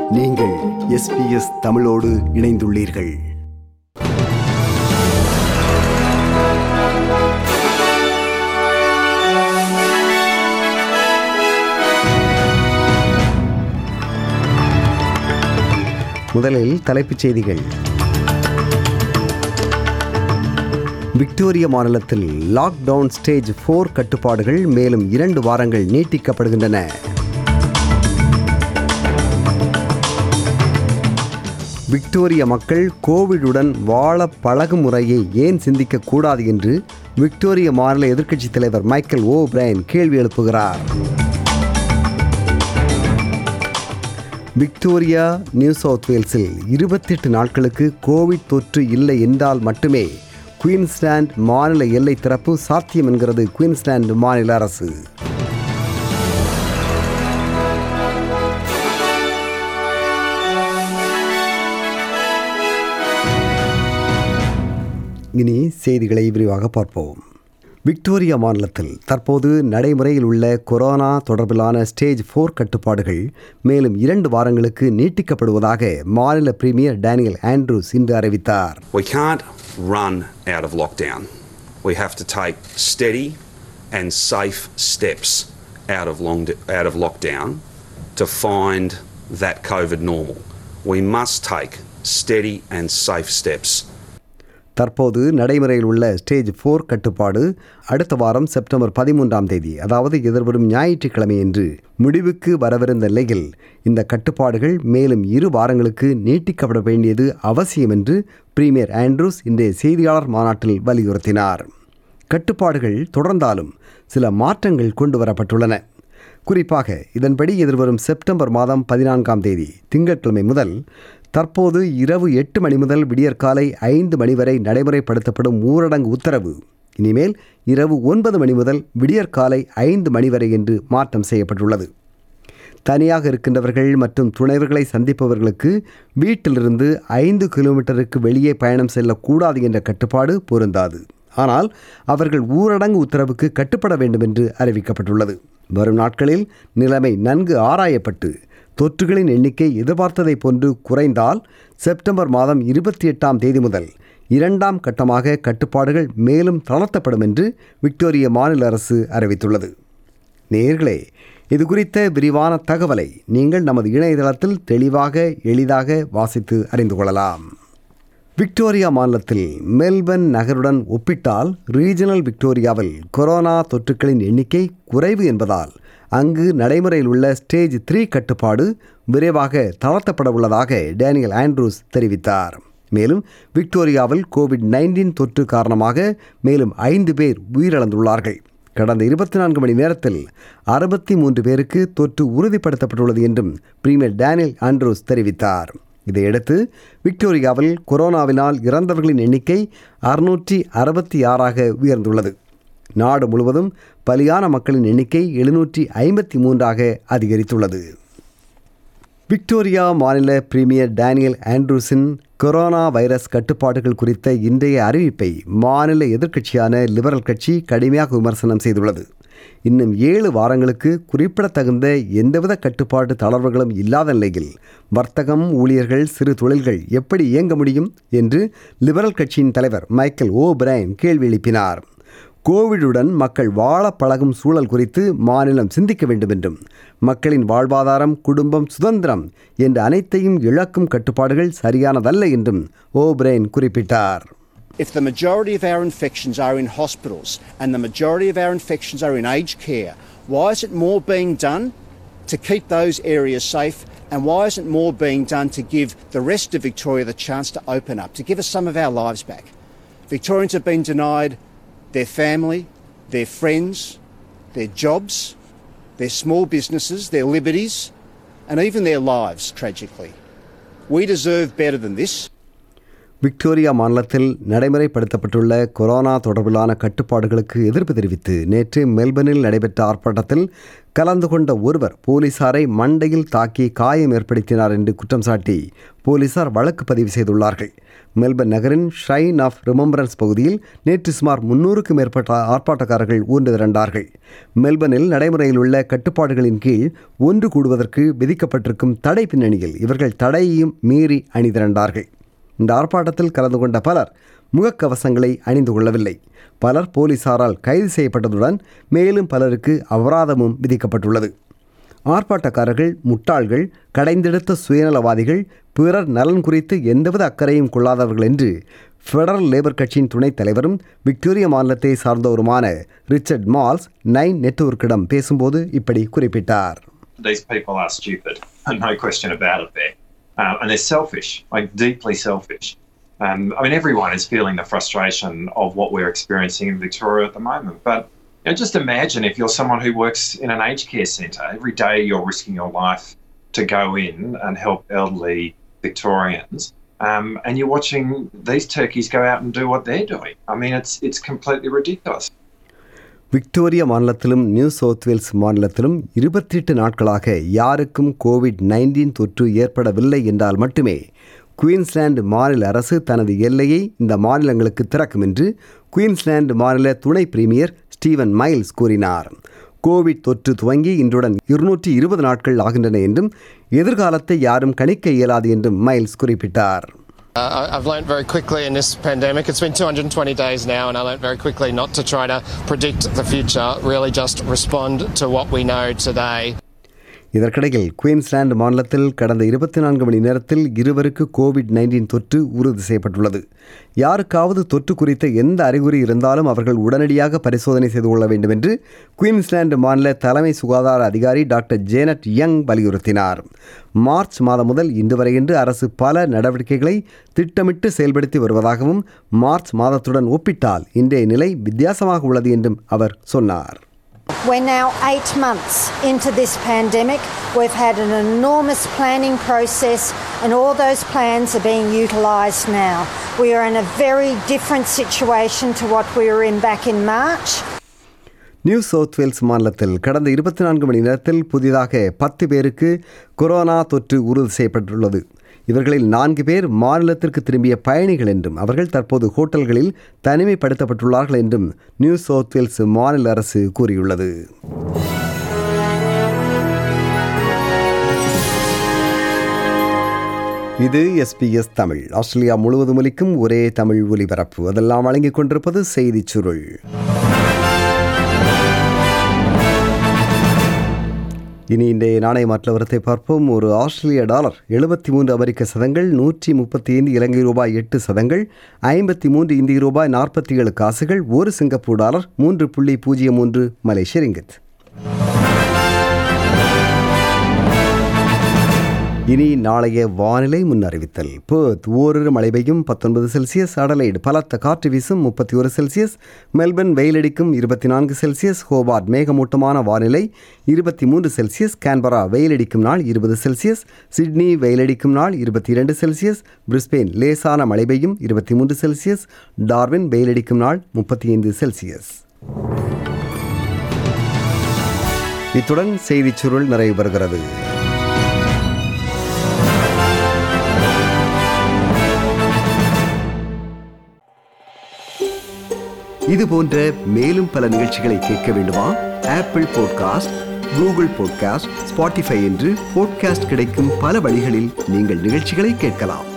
நீங்கள் எஸ்பிஎஸ் தமிழோடு இணைந்துள்ளீர்கள் முதலில் தலைப்புச் செய்திகள் விக்டோரியா மாநிலத்தில் லாக்டவுன் ஸ்டேஜ் ஃபோர் கட்டுப்பாடுகள் மேலும் இரண்டு வாரங்கள் நீட்டிக்கப்படுகின்றன விக்டோரிய மக்கள் கோவிடுடன் வாழ பழகும் முறையை ஏன் சிந்திக்க கூடாது என்று விக்டோரிய மாநில எதிர்க்கட்சித் தலைவர் மைக்கேல் ஓ பிரையன் கேள்வி எழுப்புகிறார் விக்டோரியா நியூ சவுத் வேல்ஸில் இருபத்தெட்டு நாட்களுக்கு கோவிட் தொற்று இல்லை என்றால் மட்டுமே குயின்ஸ்லாந்து மாநில எல்லை திறப்பு சாத்தியம் என்கிறது குயின்ஸ்லாந்து மாநில அரசு இனி செய்திகளை விரிவாக பார்ப்போம் விக்டோரியா மாநிலத்தில் தற்போது நடைமுறையில் உள்ள கொரோனா தொடர்பிலான ஸ்டேஜ் ஃபோர் கட்டுப்பாடுகள் மேலும் இரண்டு வாரங்களுக்கு நீட்டிக்கப்படுவதாக மாநில பிரீமியர் டேனியல் ஆண்ட்ரூஸ் இன்று அறிவித்தார் We can't run out of lockdown. We have to take steady and safe steps out of, long, out of lockdown to find that COVID normal. We must take steady and safe steps தற்போது நடைமுறையில் உள்ள stage four கட்டுப்பாடு அடுத்த வாரம் September பதிமூன்றாம் தேதி அதாவது எதிர்வரும் ஞாயிற்றுக்கிழமை என்று முடிவுக்கு வரவிருந்த நிலையில் இந்த கட்டுப்பாடுகள் மேலும் இரு வாரங்களுக்கு நீட்டிக்கப்பட வேண்டியது அவசியம் என்று பிரீமியர் ஆண்ட்ரூஸ் இன்றைய செய்தியாளர் மாநாட்டில் வலியுறுத்தினார் கட்டுப்பாடுகள் தொடர்ந்தாலும் சில மாற்றங்கள் கொண்டு வரப்பட்டுள்ளன குறிப்பாக இதன்படி எதிர்வரும் செப்டம்பர் மாதம் பதினான்காம் தேதி திங்கட்கிழமை முதல் தற்போது இரவு எட்டு மணி முதல் விடியற்காலை ஐந்து மணி வரை நடைமுறைப்படுத்தப்படும் ஊரடங்கு உத்தரவு இனிமேல் இரவு ஒன்பது மணி முதல் விடியற்காலை ஐந்து மணி வரை என்று மாற்றம் செய்யப்பட்டுள்ளது தனியாக இருக்கின்றவர்கள் மற்றும் துணைவர்களை சந்திப்பவர்களுக்கு வீட்டிலிருந்து ஐந்து கிலோமீட்டருக்கு வெளியே பயணம் செல்லக்கூடாது என்ற கட்டுப்பாடு பொருந்தாது ஆனால் அவர்கள் ஊரடங்கு உத்தரவுக்கு கட்டுப்பட வேண்டும் என்று அறிவிக்கப்பட்டுள்ளது வரும் நாட்களில் நிலைமை நன்கு ஆராயப்பட்டு தொற்றுகளின் எண்ணிக்கை எதிர்பார்த்ததை போன்று குறைந்தால் செப்டம்பர் மாதம் இருபத்தி எட்டாம் தேதி முதல் இரண்டாம் கட்டமாக கட்டுப்பாடுகள் மேலும் தளர்த்தப்படும் என்று விக்டோரிய மாநில அரசு அறிவித்துள்ளது நேர்களே இது குறித்த விரிவான தகவலை நீங்கள் நமது இணையதளத்தில் தெளிவாக எளிதாக வாசித்து அறிந்து கொள்ளலாம் விக்டோரியா மாநிலத்தில் மெல்பர்ன் நகருடன் ஒப்பிட்டால் ரீஜனல் விக்டோரியாவில் கொரோனா தொற்றுக்களின் எண்ணிக்கை குறைவு என்பதால் அங்கு நடைமுறையில் உள்ள ஸ்டேஜ் த்ரீ கட்டுப்பாடு விரைவாக தளர்த்தப்பட உள்ளதாக டேனியல் ஆண்ட்ரூஸ் தெரிவித்தார் மேலும் விக்டோரியாவில் கோவிட் நைன்டீன் தொற்று காரணமாக மேலும் ஐந்து பேர் உயிரிழந்துள்ளார்கள் கடந்த இருபத்தி நான்கு மணி நேரத்தில் அறுபத்தி மூன்று பேருக்கு தொற்று உறுதிப்படுத்தப்பட்டுள்ளது என்றும் பிரீமியர் டேனியல் ஆண்ட்ரூஸ் தெரிவித்தார் இதையடுத்து விக்டோரியாவில் கொரோனாவினால் இறந்தவர்களின் எண்ணிக்கை அறுநூற்றி அறுபத்தி ஆறாக உயர்ந்துள்ளது நாடு முழுவதும் பலியான மக்களின் எண்ணிக்கை எழுநூற்றி ஐம்பத்தி மூன்றாக அதிகரித்துள்ளது விக்டோரியா மாநில பிரீமியர் டேனியல் ஆண்ட்ரூஸின் கொரோனா வைரஸ் கட்டுப்பாடுகள் குறித்த இன்றைய அறிவிப்பை மாநில எதிர்க்கட்சியான லிபரல் கட்சி கடுமையாக விமர்சனம் செய்துள்ளது இன்னும் ஏழு வாரங்களுக்கு குறிப்பிடத்தகுந்த எந்தவித கட்டுப்பாட்டு தளர்வுகளும் இல்லாத நிலையில் வர்த்தகம் ஊழியர்கள் சிறு தொழில்கள் எப்படி இயங்க முடியும் என்று லிபரல் கட்சியின் தலைவர் மைக்கேல் ஓ பிரைன் கேள்வி எழுப்பினார் கோவிடுடன் மக்கள் வாழ பழகும் சூழல் குறித்து மாநிலம் சிந்திக்க வேண்டும் என்றும் மக்களின் வாழ்வாதாரம் குடும்பம் சுதந்திரம் என்ற அனைத்தையும் இழக்கும் கட்டுப்பாடுகள் சரியானதல்ல என்றும் ஓ பிரைன் குறிப்பிட்டார் If the majority of our infections are in hospitals and the majority of our infections are in aged care, why isn't more being done to keep those areas safe? And why isn't more being done to give the rest of Victoria the chance to open up, to give us some of our lives back? Victorians have been denied their family, their friends, their jobs, their small businesses, their liberties, and even their lives, tragically. We deserve better than this. Victoria மாநிலத்தில் நடைமுறைப்படுத்தப்பட்டுள்ள corona தொடர்பிலான கட்டுப்பாடுகளுக்கு எதிர்ப்பு தெரிவித்து நேற்று மெல்பர்னில் நடைபெற்ற ஆர்ப்பாட்டத்தில் கலந்து கொண்ட ஒருவர் போலீசாரை மண்டையில் தாக்கி காயம் ஏற்படுத்தினார் என்று குற்றம் சாட்டி போலீசார் வழக்கு பதிவு செய்துள்ளார்கள் மெல்பர்ன் நகரின் ஷ்ரைன் ஆஃப் ரிமம்பரன்ஸ் பகுதியில் நேற்று சுமார் முன்னூறுக்கும் மேற்பட்ட ஆர்ப்பாட்டக்காரர்கள் ஊர்ந்து திரண்டார்கள் மெல்பர்னில் நடைமுறையில் உள்ள கட்டுப்பாடுகளின் கீழ் ஒன்று கூடுவதற்கு விதிக்கப்பட்டிருக்கும் தடை பின்னணியில் இவர்கள் தடையையும் மீறி அணிதிரண்டார்கள் இந்த ஆர்ப்பாட்டத்தில் கலந்து கொண்ட பலர் முகக்கவசங்களை அணிந்து கொள்ளவில்லை பலர் போலீசாரால் கைது செய்யப்பட்டதுடன் மேலும் பலருக்கு அபராதமும் விதிக்கப்பட்டுள்ளது ஆர்ப்பாட்டக்காரர்கள் முட்டாள்கள் கடைந்தெடுத்த சுயநலவாதிகள் பிறர் நலன் குறித்து எந்தவித அக்கறையும் கொள்ளாதவர்கள் என்று ஃபெடரல் லேபர் கட்சியின் துணைத் தலைவரும் விக்டோரியா மாநிலத்தை சார்ந்தவருமான ரிச்சர்ட் மால்ஸ் நைன் நெட்வொர்க்கிடம் பேசும்போது இப்படி குறிப்பிட்டார் these people are stupid, no question about it there. Um, and they're selfish, like deeply selfish. Um, I mean, everyone is feeling the frustration of what we're experiencing in Victoria at the moment. But you know, just imagine if you're someone who works in an aged care centre, every day you're risking your life to go in and help elderly Victorians. Um, and you're watching these turkeys go out and do what they're doing. I mean, it's it's completely ridiculous. Victoria மாநிலத்திலும் New South Wales மாநிலத்திலும் இருபத்தி எட்டு நாட்களாக யாருக்கும் Covid nineteen தொற்று ஏற்படவில்லை என்றால் மட்டுமே குயின்ஸ்லாந்து மாநில அரசு தனது எல்லையை இந்த மாநிலங்களுக்கு திறக்கும் என்று குயின்ஸ்லாந்து மாநில துணை பிரீமியர் ஸ்டீவன் மைல்ஸ் கூறினார் கோவிட் தொற்று துவங்கி இன்றுடன் இருநூற்றி இருபது நாட்கள் ஆகின்றன என்றும் எதிர்காலத்தை யாரும் கணிக்க இயலாது என்றும் மைல்ஸ் குறிப்பிட்டார் Uh, I- I've learnt very quickly in this pandemic, it's been 220 days now, and I learnt very quickly not to try to predict the future, really just respond to what we know today. இதற்கிடையில் Queensland மாநிலத்தில் கடந்த இருபத்தி நான்கு மணி நேரத்தில் இருவருக்கு Covid nineteen தொற்று உறுதி செய்யப்பட்டுள்ளது யாருக்காவது தொற்று குறித்த எந்த அறிகுறி இருந்தாலும் அவர்கள் உடனடியாக பரிசோதனை செய்து கொள்ள வேண்டும் என்று குயின்ஸ்லாந்து மாநில தலைமை சுகாதார அதிகாரி டாக்டர் ஜேனட் யங் வலியுறுத்தினார் மார்ச் மாதம் முதல் இன்று வரையின்று அரசு பல நடவடிக்கைகளை திட்டமிட்டு செயல்படுத்தி வருவதாகவும் மார்ச் மாதத்துடன் ஒப்பிட்டால் இன்றைய நிலை வித்தியாசமாக உள்ளது என்றும் அவர் சொன்னார் We're now eight months into this pandemic. We've had an enormous planning process, and all those plans are being utilised now. We are in a very different situation to what we were in back in March. New South Wales மாநிலத்தில் கடந்த இருபத்தி நான்கு மணி நேரத்தில் புதிதாக பத்து பேருக்கு corona தொற்று உறுதி செய்யப்பட்டுள்ளது இவர்களில் நான்கு பேர் மாநிலத்திற்கு திரும்பிய பயணிகள் என்றும் அவர்கள் தற்போது ஹோட்டல்களில் தனிமைப்படுத்தப்பட்டுள்ளார்கள் என்றும் நியூ சவுத் வேல்ஸ் மாநில அரசு கூறியுள்ளது இது எஸ்பிஎஸ் தமிழ் ஆஸ்திரேலியா முழுவதும் ஒலிக்கும் ஒரே தமிழ் ஒலிபரப்பு அதெல்லாம் வழங்கிக் கொண்டிருப்பது செய்திச் சுருள் இனி இன்றைய நாணய மாற்றவரத்தை பார்ப்போம் ஒரு ஆஸ்திரேலிய டாலர் எழுபத்தி மூன்று அமெரிக்க சதங்கள் நூற்றி முப்பத்தி ஐந்து இலங்கை ரூபாய் எட்டு சதங்கள் ஐம்பத்தி மூன்று இந்திய ரூபாய் நாற்பத்தி ஏழு காசுகள் ஒரு சிங்கப்பூர் டாலர் மூன்று புள்ளி பூஜ்ஜியம் மூன்று மலேசிய ரிங்கித் இனி நாளைய வானிலை முன்னறிவித்தல் பேர்த் ஓரிரு மழை பெய்யும் பத்தொன்பது செல்சியஸ் அடலைடு பலத்த காற்று வீசும் முப்பத்தி ஒரு செல்சியஸ் மெல்பர்ன் வெயிலடிக்கும் இருபத்தி நான்கு செல்சியஸ் ஹோபார்ட் மேகமூட்டமான வானிலை இருபத்தி மூன்று செல்சியஸ் கேன்பரா வெயிலடிக்கும் நாள் இருபது செல்சியஸ் சிட்னி வெயிலடிக்கும் நாள் இருபத்தி இரண்டு செல்சியஸ் பிரிஸ்பெயின் லேசான மழை பெய்யும் இருபத்தி மூன்று செல்சியஸ் டார்வின் வெயிலடிக்கும் நாள் முப்பத்தி ஐந்து செல்சியஸ் இத்துடன் செய்திச் சுருள் நிறைவு பெறுகிறது இது போன்ற மேலும் பல நிகழ்ச்சிகளை கேட்க வேண்டுமா Apple podcast Google podcast Spotify என்று பாட்காஸ்ட் கிடைக்கும் பல வழிகளில் நீங்கள் நிகழ்ச்சிகளை கேட்கலாம்